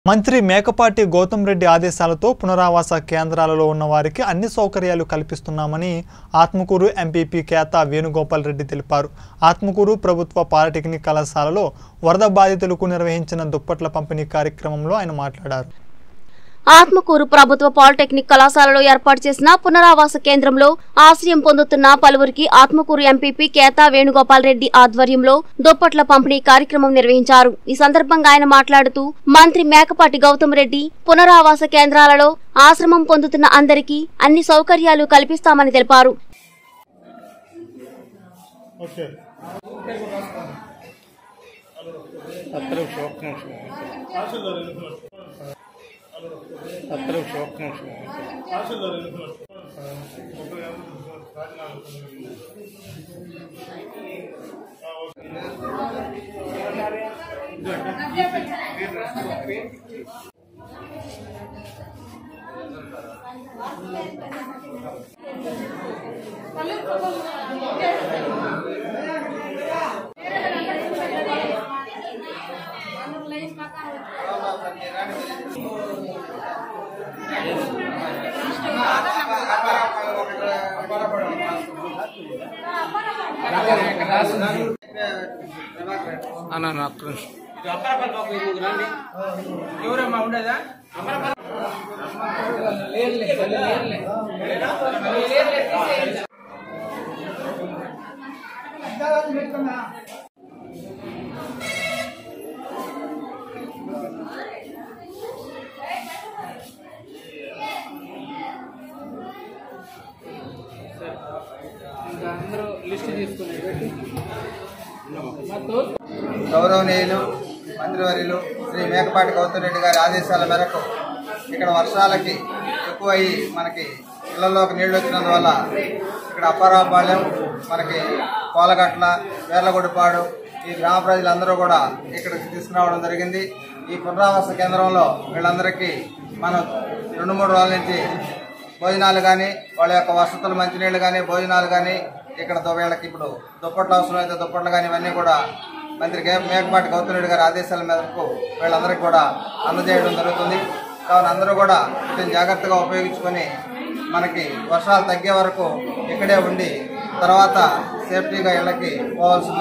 మంత్రి మేకపాటి గౌతమ్ రెడ్డి ఆదేశాలతో పునరావాస కేంద్రాలలో ఉన్న వారికి అన్ని సౌకర్యాలు కల్పిస్తున్నామని ఆత్మకూరు ఎంపీపీ కేత వేణుగోపాల్ రెడ్డి తెలిపారు ఆత్మకూరు ప్రభుత్వ పాలిటెక్నిక్ కళాశాలలో వరద బాధితులకు నిర్వహించిన దుప్పట్ల పంపిణీ కార్యక్రమంలో ఆయన మాట్లాడారు ఆత్మకూరు ప్రభుత్వ పాలిటెక్నిక్ కళాశాలలో ఏర్పాటు చేసిన పునరావాస కేంద్రంలో ఆశ్రయం పొందుతున్న పలువురికి ఆత్మకూరు ఎంపీపీ కేతా వేణుగోపాల్ రెడ్డి ఆధ్వర్యంలో దుప్పట్ల పంపిణీ కార్యక్రమం నిర్వహించారు ఈ సందర్భంగా ఆయన మాట్లాడుతూ మంత్రి మేకపాటి గౌతమ్ రెడ్డి పునరావాస కేంద్రాలలో ఆశ్రమం పొందుతున్న అందరికీ అన్ని సౌకర్యాలు కల్పిస్తామని తెలిపారు ಹತ್ತು ನಿಮಿಷ ಒತ್ತು ನಿಮಿಷ ಹತ್ತು ನಿಮಿಷ ಒತ್ತು ನಿಮಿಷ అన్న అన్న, హತ್ತು నిమిష ఎవరమ్మా ఉండేదా ఇంకా అందరూ లిస్ట్ తీసుకుని గౌరవనీయులు మంత్రివర్యులు శ్రీ మేకపాటి గౌతమ్ రెడ్డి గారి ఆదేశాల మేరకు ఇక్కడ వర్షాలకి ఎక్కువయ్యి మనకి ఇళ్లలోకి నీళ్లు వచ్చినందువల్ల ఇక్కడ అప్పారావుపాలెం మనకి కోలగట్ల వేర్లగొడిపాడు ఈ గ్రామ ప్రజలందరూ కూడా ఇక్కడికి తీసుకురావడం జరిగింది ఈ పునరావాస కేంద్రంలో వీళ్ళందరికీ మనం రెండు మూడు రోజుల నుంచి భోజనాలు కానీ వాళ్ళ యొక్క వసతులు మంచినీళ్ళు కానీ భోజనాలు కానీ ఇక్కడ దో- వీళ్ళకి ఇప్పుడు దుప్పట్లు అవసరం అయితే దుప్పట్లు కానీ ఇవన్నీ కూడా మంత్రి గే మేకపాటి గౌతమ్ రెడ్డి గారి ఆదేశాల మేరకు వీళ్ళందరికీ కూడా అందజేయడం జరుగుతుంది కావున అందరూ కూడా వీటిని జాగ్రత్తగా ఉపయోగించుకొని మనకి వర్షాలు తగ్గే వరకు ఇక్కడే ఉండి తర్వాత సేఫ్టీగా ఇళ్ళకి పోవాల్సింది